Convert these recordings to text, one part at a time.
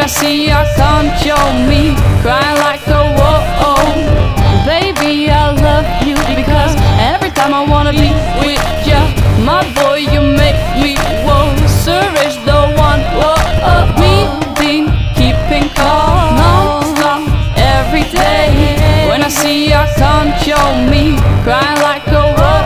see you come show me crying like a whoa Baby, I love you because every time I wanna be with you, my boy, you make me whoa. Suresh, the one, whoa. We've been keeping calm non-stop every day. When I see you come show me crying like a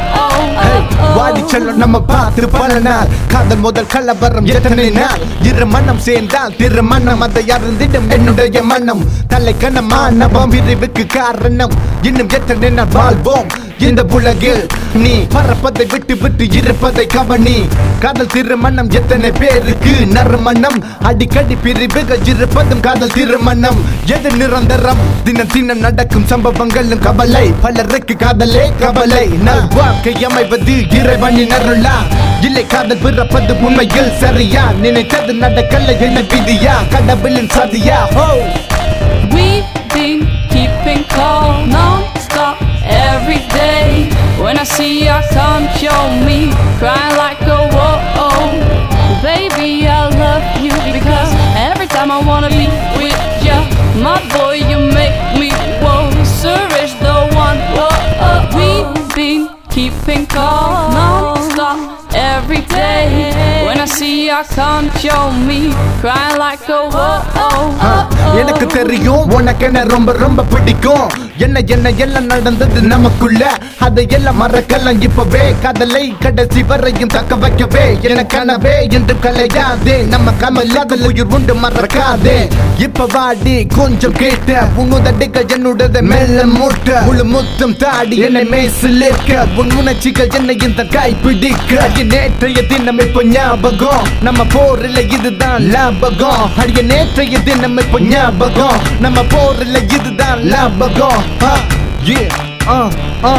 whoa. வாடி செல்லும் நம்ம பார்த்து பல நாள் காதல் முதல் கலவரம் எத்தனை நாள் இரு மனம் சேர்ந்தால் திரு மனம் அதை அறிந்திடும் என்னுடைய மனம் தலை கனமானவம் விரிவுக்கு காரணம் இன்னும் எத்தனை நாள் வாழ்வோம் இந்த உலகில் நீ பறப்பதை விட்டு விட்டு இருப்பதை கவனி காதல் திருமணம் எத்தனை பேருக்கு நறுமணம் அடிக்கடி பிரிவுகள் இருப்பதும் காதல் திருமணம் எது நிரந்தரம் தினம் தினம் நடக்கும் சம்பவங்களும் கவலை பலருக்கு காதலே கவலை நல் வாழ்க்கை அமைவது இறைவனின் அருளா இல்லை காதல் பிறப்பது உண்மையில் சரியா நினைத்தது நடக்கல என்ன விதியா கடவுளின் சதியா ஹோ We've been keeping calm non-stop every day. When I see you come show me crying like a whoa. Baby, I love you because every time I wanna be with you, my boy, you make me whoa. Suresh, the one, whoa. We've been keeping calm non-stop every day. When I see you come show me crying like a whoa. எனக்கு தெரியும் உனக்கு என்ன ரொம்ப ரொம்ப பிடிக்கும் என்ன என்ன எல்லாம் நடந்தது நமக்குள்ள அதை எல்லாம் மறக்கலாம் இப்பவே காதலை கடைசி வரையும் தக்க வைக்கவே என கனவே என்று கலையாதே நம்ம கமலாத உயிர் உண்டு மறக்காதே இப்ப வாடி கொஞ்சம் கேட்ட உன்னுதடிகள் என்னுடைய மெல்ல மூட்ட முழு முத்தம் தாடி என்னை மேசிலிருக்க உன் உணர்ச்சிகள் என்னை இந்த கை பிடிக்க அடி நேற்றைய தினம் இப்ப ஞாபகம் நம்ம போரில் இதுதான் லாபகம் அடிய நேற்றைய தினம் இப்ப ஞாபகம் நம்ம போரில் இதுதான் லாபகம் ஆ, yeah, ah, ah.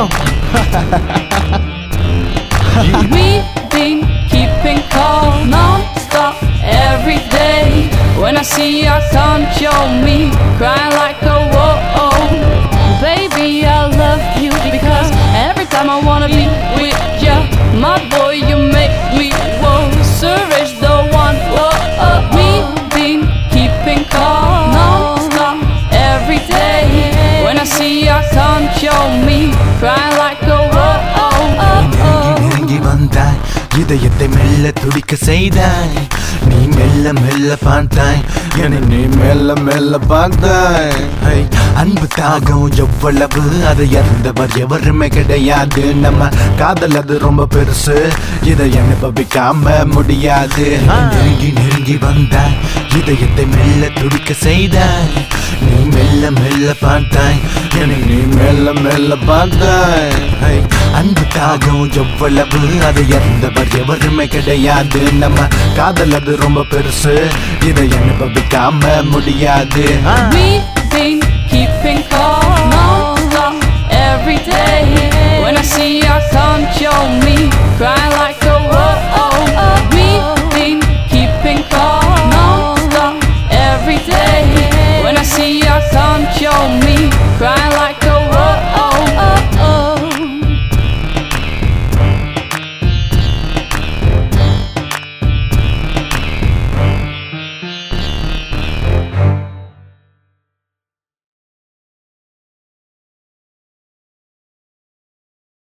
We've been keeping calm non-stop every day. When I see you come show me crying like a whoa. Baby, I love you because every time I wanna be with you, my boy, you make me whoa. Suresh, the one, whoa. We've been keeping calm non-stop every day. When I see you come show me crying like a whoa. நெருங்கி வந்தாய் இதயத்தை மெல்ல துடிக்க செய்தாய் நீ மெல்ல மெல்ல பார்த்தாய் என்னை நீ மெல்ல மெல்ல பார்த்தாய் ஐ, அன்பு தாகம் எவ்வளவு அதை அறிந்தவர் எவருமே கிடையாது நம்ம காதல் அது ரொம்ப பெருசு இதை அனுபவிக்காம முடியாது நெருங்கி நெருங்கி வந்தாய் இதயத்தை மெல்ல துடிக்க செய்தாய் நீ மெல்ல மெல்ல பார்த்தாய் என்னை நீ மெல்ல மெல்ல பார்த்தாய் ஐ, அன்பு தாகம் எவ்வளவு அதை அறிந்தவர் எவருமே கிடையாது நம்ம காதல் அது ரொம்ப பெருசு இதை அனுபவிக்காம முடியாது ஆ. We've been keeping calm non-stop every day. When I see you come show me crying like a whoa. We've been keeping calm non-stop every day.